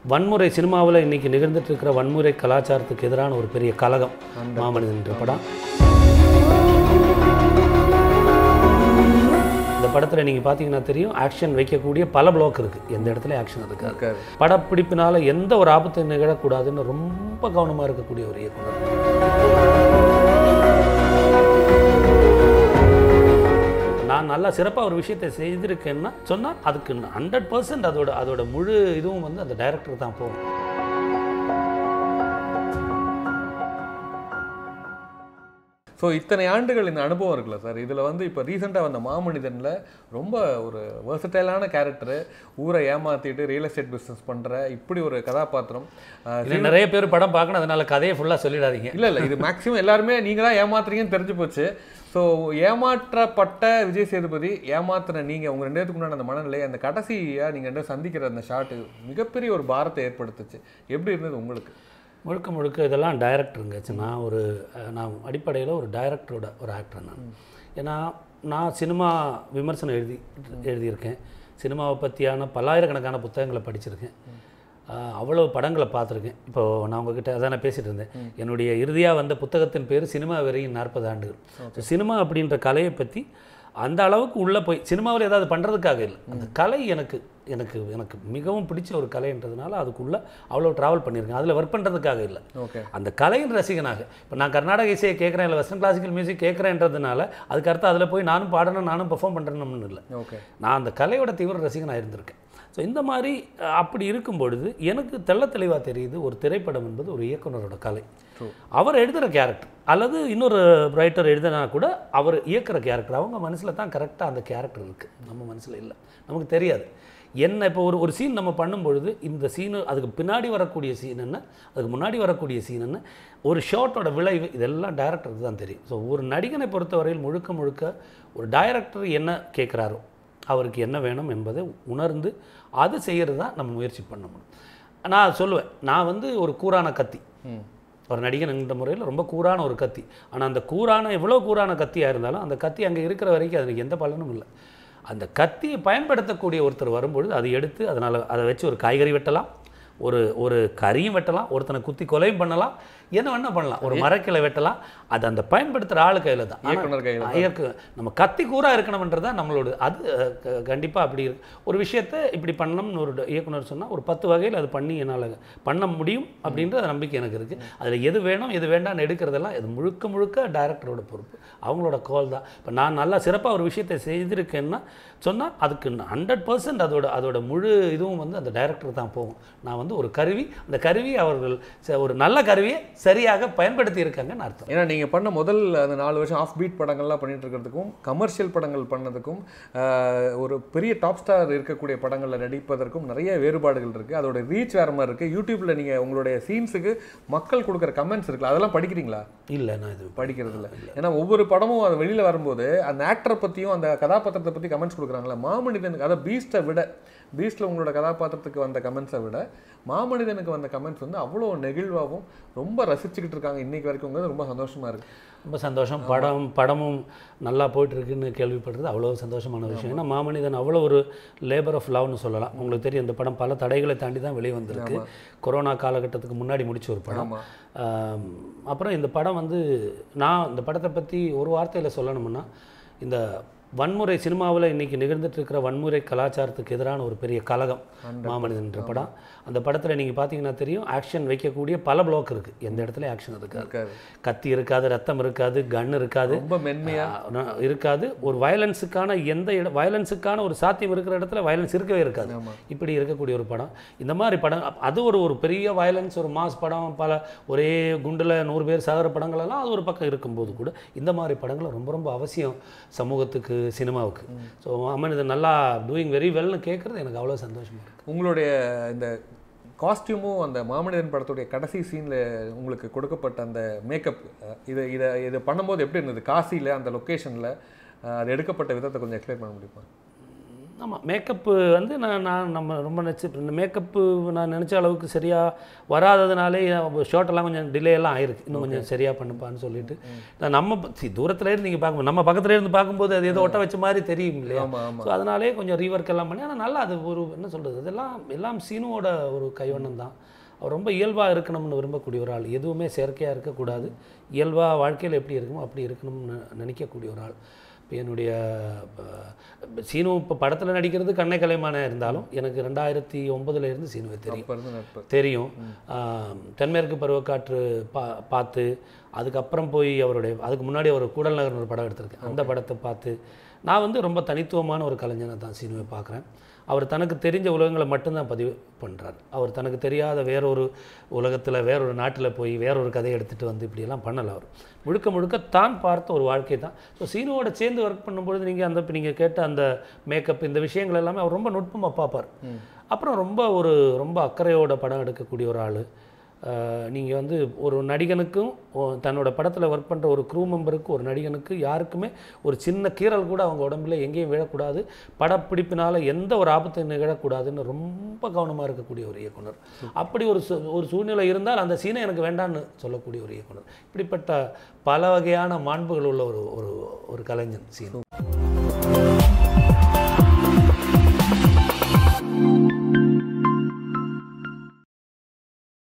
வன்முறை சினிமாவில் இன்னைக்கு நிகழ்ந்துட்டு இருக்கிற வன்முறை கலாச்சாரத்துக்கு எதிரான ஒரு பெரிய கலகம் மாமனிதன் என்ற படம் இந்த படத்தில் நீங்கள் பார்த்தீங்கன்னா தெரியும் ஆக்ஷன் வைக்கக்கூடிய பல பிளாக் இருக்குது எந்த இடத்துல ஆக்ஷன் இருக்காது இருக்காரு படப்பிடிப்பினால எந்த ஒரு ஆபத்து நிகழக்கூடாதுன்னு ரொம்ப கவனமாக இருக்கக்கூடிய ஒரு இயக்குனர் நான் நல்லா சிறப்பாக ஒரு விஷயத்தை செய்திருக்கேன்னா சொன்னால் அதுக்கு ஹண்ட்ரட் பர்சன்ட் அதோட அதோட முழு இதுவும் வந்து அந்த டைரக்டர் தான் போகும் ஸோ இத்தனை ஆண்டுகள் இந்த அனுபவம் இருக்குல்ல சார் இதில் வந்து இப்போ ரீசெண்டாக வந்த மாமனிதனில் ரொம்ப ஒரு வெர்சடைலான கேரக்டரு ஊரை ஏமாற்றிட்டு ரியல் எஸ்டேட் பிஸ்னஸ் பண்ணுற இப்படி ஒரு கதாபாத்திரம் அஹ், இது நிறைய பேர் படம் பார்க்கணும் அதனால கதையை ஃபுல்லாக சொல்லிடாதீங்க இல்லை இல்லை இது மேக்ஸிமம் எல்லாருமே நீங்கள் தான் ஏமாத்துறீங்கன்னு தெரிஞ்சு போச்சு ஸோ ஏமாற்றப்பட்ட விஜய் சேதுபதி ஏமாத்துன நீங்கள் உங்கள் ரெண்டு பேத்துக்கு முன்னாடி அந்த மனநிலை அந்த கடைசியாக நீங்கள் ரெண்டு பேரும் சந்திக்கிற அந்த ஷாட்டு மிகப்பெரிய ஒரு பாரத்தை ஏற்படுத்துச்சு எப்படி இருந்தது உங்களுக்கு முழுக்க முழுக்க இதெல்லாம் டைரக்டருங்க நான் ஒரு அஹ், நான் அடிப்படையில் ஒரு டைரக்டரோட ஒரு ஆக்டர் நான் ஏன்னா நான் சினிமா விமர்சனம் எழுதி எழுதியிருக்கேன் சினிமாவை பற்றியான பல்லாயிரக்கணக்கான புத்தகங்களை படிச்சிருக்கேன் அஹ், அவ்வளவு படங்களை பார்த்துருக்கேன் இப்போது நான் உங்ககிட்ட அதான் நான் பேசிகிட்டு இருந்தேன் என்னுடைய இறுதியாக வந்த புத்தகத்தின் பேர் சினிமா வெறியின் நாற்பது ஆண்டுகள் ஸோ சினிமா அப்படின்ற கலையை பற்றி அந்த அளவுக்கு உள்ளே போய் சினிமாவில் ஏதாவது பண்ணுறதுக்காக இல்லை அந்த கலை எனக்கு எனக்கு எனக்கு மிகவும் பிடிச்ச ஒரு கலைன்றதுனால அதுக்குள்ளே அவ்வளோ ட்ராவல் பண்ணியிருக்கேன் அதில் ஒர்க் பண்ணுறதுக்காக இல்லை ஓகே அந்த கலையின் ரசிகனாக இப்போ நான் கர்நாடக இசையை கேட்குறேன் இல்லை வெஸ்டர்ன் கிளாசிக்கல் மியூசிக் கேட்குறேன்றதுனால அதுக்கு அர்த்தம் அதில் போய் நானும் பாடணும் நானும் பெர்ஃபார்ம் பண்ணுறேன்னு இல்லை ஓகே நான் அந்த கலையோட தீவிர ரசிகனாக இருந்திருக்கேன் ஸோ இந்த மாதிரி அஹ், அப்படி இருக்கும் பொழுது எனக்கு தெள்ள தெளிவாக தெரியுது ஒரு திரைப்படம் என்பது ஒரு இயக்குனரோட கலை True. அவர் எழுதுகிற கேரக்டர் அல்லது இன்னொரு ரைட்டர் எழுதினா கூட அவர் இயக்குற கேரக்டர் அவங்க மனசில் தான் கரெக்டாக அந்த கேரக்டர் இருக்குது நம்ம மனசில் இல்லை நமக்கு தெரியாது என்ன இப்போ ஒரு ஒரு சீன் நம்ம பண்ணும்பொழுது இந்த சீனு அதுக்கு பின்னாடி வரக்கூடிய சீன் என்ன அதுக்கு முன்னாடி வரக்கூடிய சீன் என்ன ஒரு ஷாட்டோட விளைவு இதெல்லாம் டைரக்டருக்கு தான் தெரியும் ஸோ ஒரு நடிகனை பொறுத்தவரையில் முழுக்க முழுக்க ஒரு டைரக்டர் என்ன கேட்குறாரோ அவருக்கு என்ன வேணும் என்பதை உணர்ந்து அது செய்கிறது தான் நம்ம முயற்சி பண்ண முடியும் நான் சொல்லுவேன் நான் வந்து ஒரு கூரான கத்தி ம் ஒரு நடிகன் என்ற முறையில் ரொம்ப கூரான ஒரு கத்தி ஆனால் அந்த கூரான எவ்வளோ கூரான கத்தியாக இருந்தாலும் அந்த கத்தி அங்கே இருக்கிற வரைக்கும் அதுக்கு எந்த பலனும் இல்லை அந்த கத்தியை பயன்படுத்தக்கூடிய ஒருத்தர் வரும்பொழுது அதை எடுத்து அதனால் அதை வச்சு ஒரு காய்கறி வெட்டலாம் ஒரு ஒரு கறியும் வெட்டலாம் ஒருத்தனை குத்தி கொலையும் பண்ணலாம் என்ன வேணா பண்ணலாம் ஒரு மரக்கிளை வெட்டலாம் அது அந்த பயன்படுத்துகிற ஆளு கையில் தான் ஆனா, இயக்குனர் கையில் இயக்கு நம்ம கத்தி கூறா இருக்கணும்ன்றது தான் நம்மளோட அது கண்டிப்பாக அப்படி இருக்கு ஒரு விஷயத்தை இப்படி பண்ணணும்னு ஒரு இயக்குனர் சொன்னால் ஒரு பத்து வகையில் அது பண்ணி என்னால் பண்ண முடியும் அப்படின்ற நம்பிக்கை எனக்கு இருக்குது அதில் எது வேணும் எது வேண்டாம்னு எடுக்கிறதெல்லாம் இது முழுக்க முழுக்க டைரக்டரோட பொறுப்பு அவங்களோட கால் தான் இப்போ நான் நல்லா சிறப்பாக ஒரு விஷயத்தை செய்திருக்கேன்னா சொன்னால் அதுக்கு ஹண்ட்ரட் பர்சன்ட் அதோட அதோட முழு இதுவும் வந்து அந்த டைரக்டர் தான் போகும் நான் வந்து ஒரு கருவி அந்த கருவி அவர்கள் ச- ஒரு நல்ல கருவியை சரியாக பயன்படுத்தி இருக்காங்கன்னு அர்த்தம் ஏன்னா நீங்கள் பண்ண முதல் அந்த நாலு வருஷம் ஆஃப் பீட் படங்கள்லாம் பண்ணிட்டு இருக்கிறதுக்கும் கமர்ஷியல் படங்கள் பண்ணதுக்கும் ஆஹ், ஒரு பெரிய டாப் ஸ்டார் இருக்கக்கூடிய படங்களில் நடிப்பதற்கும் நிறைய வேறுபாடுகள் இருக்குது அதோட ரீச் வேறு மாதிரி இருக்குது யூடியூப்பில் நீங்கள் உங்களுடைய சீன்ஸுக்கு மக்கள் கொடுக்குற கமெண்ட்ஸ் இருக்குல்ல அதெல்லாம் படிக்கிறீங்களா இல்லை நான் இது படிக்கிறது இல்ல ஏன்னா ஒவ்வொரு படமும் அது வெளியில் வரும்போது அந்த ஆக்டரை பற்றியும் அந்த கதாபாத்திரத்தை பற்றி கமெண்ட்ஸ் கொடுக்குறாங்களா மாமனிதனுக்கு அதை பீஸ்ட்டை விட பீஸ்ட்டில் உங்களோட கதாபாத்திரத்துக்கு வந்த கமெண்ட்ஸை விட மாமனிதனுக்கு வந்த கமெண்ட்ஸ் வந்து அவ்வளோ நெகிழ்வாகவும் ரொம்ப ரசிச்சுக்கிட்டு இருக்காங்க இன்னைக்கு வரைக்கும்ங்கிறது ரொம்ப சந்தோஷமா இருக்கு ரொம்ப சந்தோஷம் படம் படமும் நல்லா போயிட்டுருக்குன்னு கேள்விப்படுறது அவ்வளோ சந்தோஷமான விஷயம் ஏன்னா மாமனிதன் அவ்வளோ ஒரு லேபர் ஆஃப் லவ்னு சொல்லலாம் உங்களுக்கு தெரியும் இந்த படம் பல தடைகளை தாண்டி தான் வெளியே வந்திருக்கு கொரோனா காலகட்டத்துக்கு முன்னாடி முடிச்ச ஒரு படம் ஆமா ஆம், அப்புறம் இந்த படம் வந்து நான் இந்த படத்தை பற்றி ஒரு வார்த்தையில் சொல்லணும்னா இந்த வன்முறை சினிமாவில் இன்னைக்கு நிகழ்ந்துட்டு இருக்கிற வன்முறை கலாச்சாரத்துக்கு எதிரான ஒரு பெரிய கலகம் மாமனிதன் என்ற படம் அந்த படத்தில் நீங்கள் பார்த்தீங்கன்னா தெரியும் ஆக்ஷன் வைக்கக்கூடிய பல பிளாக் இருக்குது எந்த இடத்துல ஆக்ஷன் இருக்காது இருக்காது கத்தி இருக்காது ரத்தம் இருக்காது கன் இருக்காது ரொம்ப மென்மையா ஆ, நா- இருக்காது ஒரு வயலன்ஸுக்கான எந்த இட வயலன்ஸுக்கான ஒரு சாத்தியம் இருக்கிற இடத்துல வயலன்ஸ் இருக்கவே இருக்காது ஆமா. இப்படி இருக்கக்கூடிய ஒரு படம் இந்த மாதிரி படம் அப்- அது ஒரு ஒரு பெரிய வயலன்ஸ் ஒரு மாஸ் படம் பல ஒரே குண்டில் நூறு பேர் சாகிற படங்கள் எல்லாம் அது ஒரு பக்கம் இருக்கும்போது கூட இந்த மாதிரி படங்கள் ரொம்ப ரொம்ப அவசியம் சமூகத்துக்கு சினிமாவுக்கு ஸோ அம்மன் நல்லா டூயிங் வெரி வெல்னு கேட்குறது எனக்கு அவ்வளோ சந்தோஷமாக இருக்குது உங்களுடைய இந்த காஸ்டியூமும் அந்த மாமனிதன் படத்துடைய கடைசி சீனில் உங்களுக்கு கொடுக்கப்பட்ட அந்த மேக்கப் இதை இதை இதை பண்ணும்போது எப்படி இருந்தது காசியில் அந்த லொக்கேஷனில் அது எடுக்கப்பட்ட விதத்தை கொஞ்சம் எக்ஸ்பிளைன் பண்ண முடியுமா ஆமாம் மேக்கப்பு வந்து நான் நான் நம்ம ரொம்ப நினச்சி இந்த மேக்கப்பு நான் நினச்ச அளவுக்கு சரியாக வராததுனாலே ஷார்ட்டெல்லாம் கொஞ்சம் டிலே எல்லாம் ஆயிருக்கு இன்னும் கொஞ்சம் சரியாக பண்ணுப்பான்னு சொல்லிட்டு நான் நம்ம சி தூரத்துல இருந்து நீங்கள் பார்க்கும்போது நம்ம பக்கத்துல இருந்து பார்க்கும்போது அது ஏதோ ஒட்ட வச்ச மாதிரி தெரியும் இல்லையா ஆமா ஆமா ஸோ அதனாலே கொஞ்சம் ரீவர்க் எல்லாம் பண்ணி ஆனால் நல்லா அது ஒரு என்ன சொல்கிறது இதெல்லாம் எல்லாம் சீனுவோட ஒரு கைவண்ணம் தான் அவர் ரொம்ப இயல்பாக இருக்கணும்னு விரும்பக்கூடிய ஒரு ஆள் எதுவுமே செயற்கையாக இருக்கக்கூடாது இயல்பாக வாழ்க்கையில் எப்படி இருக்குமோ அப்படி இருக்கணும்னு நினைக்கக்கூடிய ஒரு ஆள் இப்போ என்னுடைய அஹ், சீனு இப்போ படத்தில் நடிக்கிறது கண்ணை கலைமான இருந்தாலும் எனக்கு ரெண்டாயிரத்தி ஒன்பதுல இருந்து சீனுவை தெரியும் அப்ப இருந்து நட்பு தெரியும் ஆம், தென்மேற்கு பருவக்காற்று பா பார்த்து அதுக்கப்புறம் போய் அவருடைய அதுக்கு முன்னாடி அவர் கூடல் நகர்னு ஒரு படம் எடுத்திருக்கேன் அந்த படத்தை பார்த்து நான் வந்து ரொம்ப தனித்துவமான ஒரு கலைஞனை தான் சினிமை பார்க்குறேன் அவர் தனக்கு தெரிஞ்ச உலகங்களை மட்டும்தான் பதிவு பண்ணுறார் அவர் தனக்கு தெரியாத வேறொரு உலகத்தில் வேறொரு நாட்டில் போய் வேறொரு கதையை எடுத்துகிட்டு வந்து இப்படியெல்லாம் பண்ணலை அவர் முழுக்க முழுக்க தான் பார்த்த ஒரு வாழ்க்கை தான் ஸோ சீனுவோட சேர்ந்து ஒர்க் பண்ணும்பொழுது நீங்கள் அந்த இப்போ நீங்கள் கேட்ட அந்த மேக்கப் இந்த விஷயங்கள் எல்லாமே அவர் ரொம்ப நுட்பமாக பார்ப்பார் அப்புறம் ரொம்ப ஒரு ரொம்ப அக்கறையோட படம் எடுக்கக்கூடிய ஒரு ஆள் நீங்கள் வந்து ஒரு நடிகனுக்கும் ஒ- தன்னோட படத்தில் ஒர்க் பண்ணுற ஒரு க்ரூ மெம்பருக்கு ஒரு நடிகனுக்கு யாருக்குமே ஒரு சின்ன கீறல் கூட அவங்க உடம்புல எங்கேயும் விழக்கூடாது படப்பிடிப்பினால் எந்த ஒரு ஆபத்து நிகழக்கூடாதுன்னு ரொம்ப கவனமாக இருக்கக்கூடிய ஒரு இயக்குனர் அப்படி ஒரு சூ- ஒரு சூழ்நிலை இருந்தால் அந்த சீனை எனக்கு வேண்டான்னு சொல்லக்கூடிய ஒரு இயக்குனர் இப்படிப்பட்ட பல வகையான மாண்புகள் உள்ள ஒரு ஒரு ஒரு கலைஞன் சீன்